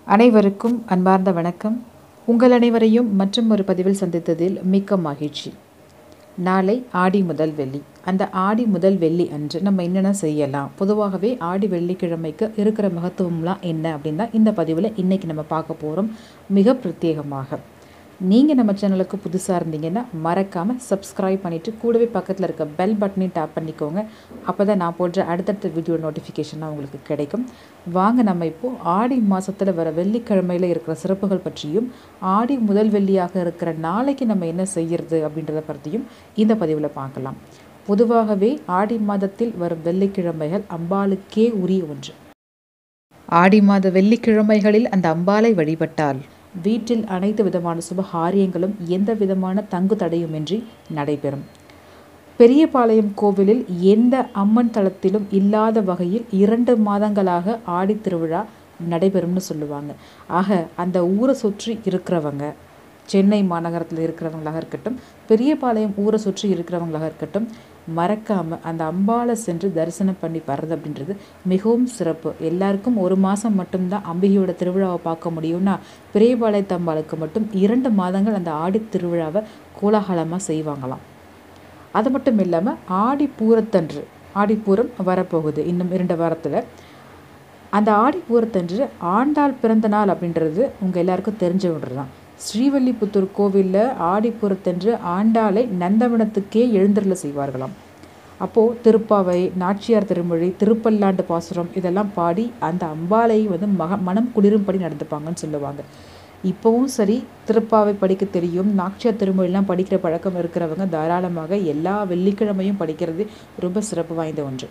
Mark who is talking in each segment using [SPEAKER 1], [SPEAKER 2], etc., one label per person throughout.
[SPEAKER 1] அனைவருக்கும் அன்பார்ந்த வணக்கம் உங்கள் அனைவரையும் மற்றும் ஒரு பதிவில் சந்தித்ததில் மிக்க மகிழ்ச்சி நாளை ஆடி முதல் வெள்ளி அந்த ஆடி முதல் வெள்ளி அன்று நம்ம என்னென்ன செய்யலாம் பொதுவாகவே ஆடி வெள்ளிக்கிழமைக்கு இருக்கிற மகத்துவம்லாம் என்ன அப்படின்னா இந்த பதிவில் இன்றைக்கி நம்ம பார்க்க போகிறோம் மிக பிரத்யேகமாக நீங்கள் நம்ம சேனலுக்கு புதுசாக இருந்தீங்கன்னா மறக்காமல் சப்ஸ்கிரைப் பண்ணிவிட்டு கூடவே பக்கத்தில் இருக்க பெல் பட்டனையும் டேப் பண்ணிக்கோங்க அப்போ தான் நான் போடுற அடுத்தடுத்த வீடியோ நோட்டிஃபிகேஷனாக உங்களுக்கு கிடைக்கும் வாங்க நம்ம இப்போது ஆடி மாதத்தில் வர வெள்ளிக்கிழமையில் இருக்கிற சிறப்புகள் பற்றியும் ஆடி முதல் வெள்ளியாக இருக்கிற நாளைக்கு நம்ம என்ன செய்யறது அப்படின்றத பற்றியும் இந்த பதிவில் பார்க்கலாம் பொதுவாகவே ஆடி மாதத்தில் வரும் வெள்ளிக்கிழமைகள் அம்பாளுக்கே உரிய ஒன்று ஆடி மாத வெள்ளிக்கிழமைகளில் அந்த அம்பாளை வழிபட்டால் வீட்டில் அனைத்து விதமான சுபகாரியங்களும் எந்த விதமான தங்கு தடையுமின்றி நடைபெறும் பெரியபாளையம் கோவிலில் எந்த அம்மன் தளத்திலும் இல்லாத வகையில் இரண்டு மாதங்களாக ஆடி திருவிழா நடைபெறும்னு சொல்லுவாங்க ஆக அந்த ஊரை சுற்றி இருக்கிறவங்க சென்னை மாநகரத்தில் இருக்கிறவங்களாக இருக்கட்டும் பெரியபாளையம் ஊரை சுற்றி இருக்கிறவங்களாக இருக்கட்டும் மறக்காமல் அந்த அம்பாளை சென்று தரிசனம் பண்ணி வர்றது அப்படின்றது மிகவும் சிறப்பு எல்லாருக்கும் ஒரு மாதம் மட்டும்தான் அம்பிகையோட திருவிழாவை பார்க்க முடியும்னா பெரியபாளையத்து அம்பாளுக்கு மட்டும் இரண்டு மாதங்கள் அந்த ஆடி திருவிழாவை கோலாகலமாக செய்வாங்களாம் அது மட்டும் இல்லாமல் ஆடி பூரத்தன்று ஆடிப்பூரம் வரப்போகுது இன்னும் இரண்டு வாரத்தில் அந்த ஆடி பூரத்தன்று ஆண்டாள் பிறந்த நாள் அப்படின்றது உங்கள் எல்லாருக்கும் தெரிஞ்ச ஒன்று தான் ஸ்ரீவல்லிபுத்தூர் கோவிலில் ஆடிப்புறத்தன்று ஆண்டாளை நந்தவனத்துக்கே எழுந்தருள செய்வார்களாம் அப்போது திருப்பாவை நாச்சியார் திருமொழி திருப்பல்லாண்டு பாசுரம் இதெல்லாம் பாடி அந்த அம்பாலை வந்து மக மனம் குளிரும்படி நடந்துப்பாங்கன்னு சொல்லுவாங்க இப்போவும் சரி திருப்பாவை படிக்க தெரியும் நாச்சியார் திருமொழிலாம் படிக்கிற பழக்கம் இருக்கிறவங்க தாராளமாக எல்லா வெள்ளிக்கிழமையும் படிக்கிறது ரொம்ப சிறப்பு வாய்ந்த ஒன்று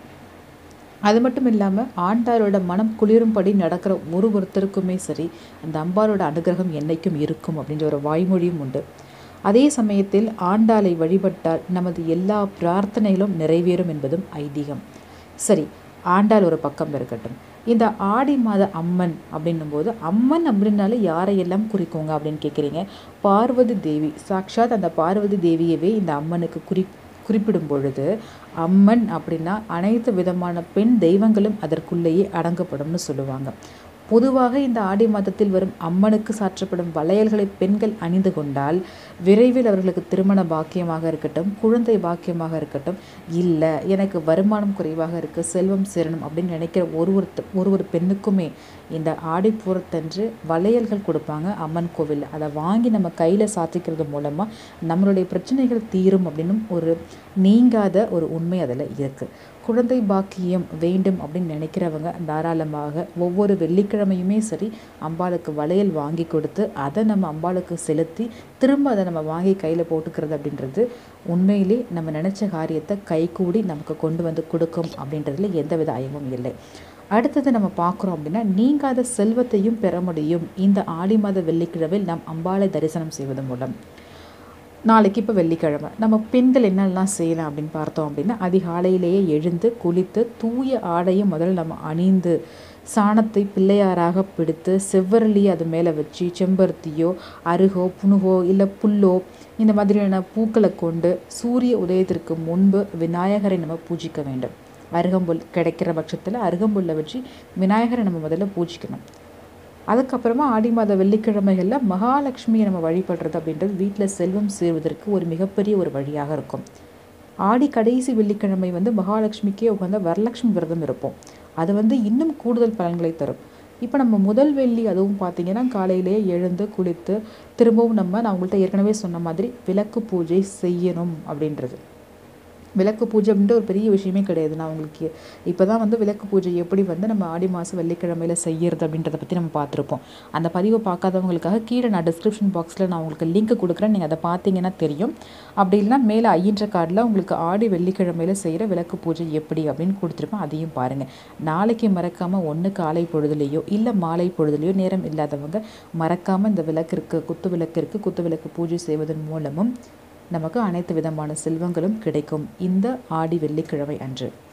[SPEAKER 1] அது மட்டும் இல்லாமல் ஆண்டாளோட மனம் குளிரும்படி நடக்கிற ஒரு ஒருத்தருக்குமே சரி அந்த அம்பாளோட அனுகிரகம் என்னைக்கும் இருக்கும் அப்படின்ற ஒரு வாய்மொழியும் உண்டு அதே சமயத்தில் ஆண்டாளை வழிபட்டால் நமது எல்லா பிரார்த்தனைகளும் நிறைவேறும் என்பதும் ஐதீகம் சரி ஆண்டாள் ஒரு பக்கம் இருக்கட்டும் இந்த ஆடி மாத அம்மன் அப்படின்னும் போது அம்மன் அப்படின்னாலே யாரையெல்லாம் குறிக்கோங்க அப்படின்னு கேட்குறீங்க பார்வதி தேவி சாக்ஷாத் அந்த பார்வதி தேவியவே இந்த அம்மனுக்கு குறி குறிப்பிடும் பொழுது அம்மன் அப்படின்னா அனைத்து விதமான பெண் தெய்வங்களும் அதற்குள்ளேயே அடங்கப்படும்னு சொல்லுவாங்க பொதுவாக இந்த ஆடி மாதத்தில் வரும் அம்மனுக்கு சாற்றப்படும் வளையல்களை பெண்கள் அணிந்து கொண்டால் விரைவில் அவர்களுக்கு திருமண பாக்கியமாக இருக்கட்டும் குழந்தை பாக்கியமாக இருக்கட்டும் இல்லை எனக்கு வருமானம் குறைவாக இருக்குது செல்வம் சேரணும் அப்படின்னு நினைக்கிற ஒரு ஒரு ஒரு ஒரு பெண்ணுக்குமே இந்த ஆடி பூரத்தன்று வளையல்கள் கொடுப்பாங்க அம்மன் கோவிலில் அதை வாங்கி நம்ம கையில் சாத்திக்கிறது மூலமாக நம்மளுடைய பிரச்சனைகள் தீரும் அப்படின்னும் ஒரு நீங்காத ஒரு உண்மை அதில் இருக்குது குழந்தை பாக்கியம் வேண்டும் அப்படின்னு நினைக்கிறவங்க தாராளமாக ஒவ்வொரு வெள்ளிக்கிழமையுமே சரி அம்பாளுக்கு வளையல் வாங்கி கொடுத்து அதை நம்ம அம்பாளுக்கு செலுத்தி திரும்ப அதை நம்ம வாங்கி கையில் போட்டுக்கிறது அப்படின்றது உண்மையிலே நம்ம நினச்ச காரியத்தை கைகூடி நமக்கு கொண்டு வந்து கொடுக்கும் அப்படின்றதுல எந்தவித ஐயமும் இல்லை அடுத்தது நம்ம பார்க்குறோம் அப்படின்னா நீங்காத செல்வத்தையும் பெற முடியும் இந்த ஆடி மாத வெள்ளிக்கிழமையில் நாம் அம்பாளை தரிசனம் செய்வதன் மூலம் நாளைக்கு இப்போ வெள்ளிக்கிழமை நம்ம பெண்கள் என்னெல்லாம் செய்யலாம் அப்படின்னு பார்த்தோம் அப்படின்னா அதிகாலையிலேயே எழுந்து குளித்து தூய ஆடையை முதல்ல நம்ம அணிந்து சாணத்தை பிள்ளையாராக பிடித்து செவ்வரளி அது மேலே வச்சு செம்பருத்தியோ அருகோ புணுகோ இல்லை புல்லோ இந்த மாதிரியான பூக்களை கொண்டு சூரிய உதயத்திற்கு முன்பு விநாயகரை நம்ம பூஜிக்க வேண்டும் அருகம்புல் கிடைக்கிற பட்சத்தில் அருகம்புல்லை வச்சு விநாயகரை நம்ம முதல்ல பூஜிக்கணும் அதுக்கப்புறமா ஆடி மாத வெள்ளிக்கிழமைகளில் மகாலட்சுமியை நம்ம வழிபடுறது அப்படின்றது வீட்டில் செல்வம் சேருவதற்கு ஒரு மிகப்பெரிய ஒரு வழியாக இருக்கும் ஆடி கடைசி வெள்ளிக்கிழமை வந்து மகாலட்சுமிக்கே உகந்த வரலட்சுமி விரதம் இருப்போம் அது வந்து இன்னும் கூடுதல் பலன்களை தரும் இப்போ நம்ம முதல் வெள்ளி அதுவும் பார்த்தீங்கன்னா காலையிலேயே எழுந்து குளித்து திரும்பவும் நம்ம நான் உங்கள்கிட்ட ஏற்கனவே சொன்ன மாதிரி விளக்கு பூஜை செய்யணும் அப்படின்றது விளக்கு பூஜை அப்படின்ற ஒரு பெரிய விஷயமே கிடையாது நான் உங்களுக்கு இப்போ தான் வந்து விளக்கு பூஜை எப்படி வந்து நம்ம ஆடி மாதம் வெள்ளிக்கிழமையில் செய்யறது அப்படின்றத பற்றி நம்ம பார்த்துருப்போம் அந்த பதிவை பார்க்காதவங்களுக்காக கீழே நான் டிஸ்கிரிப்ஷன் பாக்ஸில் நான் உங்களுக்கு லிங்க் கொடுக்குறேன் நீங்கள் அதை பார்த்தீங்கன்னா தெரியும் அப்படி இல்லைனா மேலே ஐயன்ற கார்டில் உங்களுக்கு ஆடி வெள்ளிக்கிழமையில் செய்கிற விளக்கு பூஜை எப்படி அப்படின்னு கொடுத்துருப்பேன் அதையும் பாருங்கள் நாளைக்கு மறக்காமல் ஒன்று காலை பொழுதுலேயோ இல்லை மாலை பொழுதுலேயோ நேரம் இல்லாதவங்க மறக்காமல் இந்த விளக்கு இருக்குது குத்து விளக்கு இருக்குது குத்து விளக்கு பூஜை செய்வதன் மூலமும் நமக்கு அனைத்து விதமான செல்வங்களும் கிடைக்கும் இந்த ஆடி வெள்ளிக்கிழமை அன்று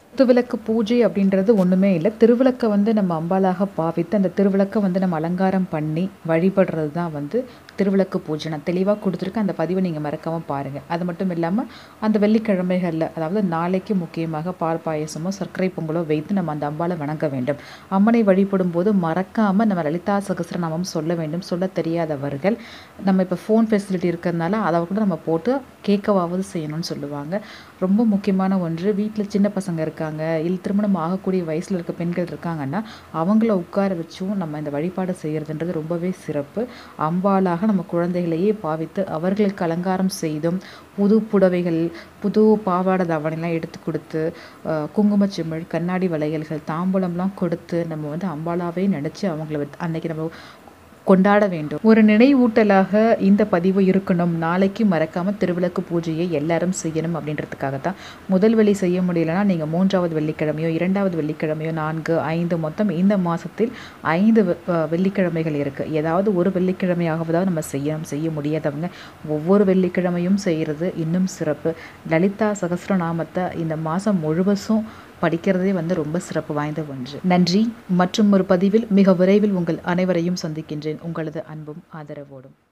[SPEAKER 1] குத்துவிளக்கு பூஜை அப்படின்றது ஒன்றுமே இல்லை திருவிளக்கை வந்து நம்ம அம்பாலாக பாவித்து அந்த திருவிளக்கை வந்து நம்ம அலங்காரம் பண்ணி வழிபடுறது தான் வந்து திருவிளக்கு பூஜை நான் தெளிவாக கொடுத்துருக்கேன் அந்த பதிவை நீங்கள் மறக்காமல் பாருங்கள் அது மட்டும் இல்லாமல் அந்த வெள்ளிக்கிழமைகளில் அதாவது நாளைக்கு முக்கியமாக பால் பாயசமோ சர்க்கரை பொங்கலோ வைத்து நம்ம அந்த அம்பாலை வணங்க வேண்டும் அம்மனை வழிபடும் போது மறக்காமல் நம்ம லலிதா சகஸ்ரநாமம் சொல்ல வேண்டும் சொல்ல தெரியாதவர்கள் நம்ம இப்போ ஃபோன் ஃபெசிலிட்டி இருக்கிறதுனால அதை கூட நம்ம போட்டு கேட்கவாவது செய்யணும்னு சொல்லுவாங்க ரொம்ப முக்கியமான ஒன்று வீட்டில் சின்ன பசங்க இருக்காங்க இல்லை திருமணம் ஆகக்கூடிய வயசில் இருக்க பெண்கள் இருக்காங்கன்னா அவங்கள உட்கார வச்சும் நம்ம இந்த வழிபாடு செய்கிறதுன்றது ரொம்பவே சிறப்பு அம்பாலாக நம்ம குழந்தைகளையே பாவித்து அவர்களுக்கு அலங்காரம் செய்தும் புது புடவைகள் புது பாவாடை தாவணிலாம் எடுத்து கொடுத்து குங்குமச்சிமிழ் கண்ணாடி வளையல்கள் தாம்பூலம்லாம் கொடுத்து நம்ம வந்து அம்பாலாவே நினச்சி அவங்கள வந்து அன்னைக்கு நம்ம கொண்டாட வேண்டும் ஒரு நினைவூட்டலாக இந்த பதிவு இருக்கணும் நாளைக்கு மறக்காம திருவிளக்கு பூஜையை எல்லாரும் செய்யணும் அப்படின்றதுக்காக தான் முதல் வெள்ளி செய்ய முடியலன்னா நீங்கள் மூன்றாவது வெள்ளிக்கிழமையோ இரண்டாவது வெள்ளிக்கிழமையோ நான்கு ஐந்து மொத்தம் இந்த மாதத்தில் ஐந்து வெள்ளிக்கிழமைகள் இருக்குது ஏதாவது ஒரு வெள்ளிக்கிழமையாகவதாவது நம்ம செய்யணும் செய்ய முடியாதவங்க ஒவ்வொரு வெள்ளிக்கிழமையும் செய்கிறது இன்னும் சிறப்பு லலிதா சகசிரநாமத்தை இந்த மாதம் முழுவதும் படிக்கிறதே வந்து ரொம்ப சிறப்பு வாய்ந்த ஒன்று நன்றி மற்றும் ஒரு பதிவில் மிக விரைவில் உங்கள் அனைவரையும் சந்திக்கின்றேன் உங்களது அன்பும் ஆதரவோடும்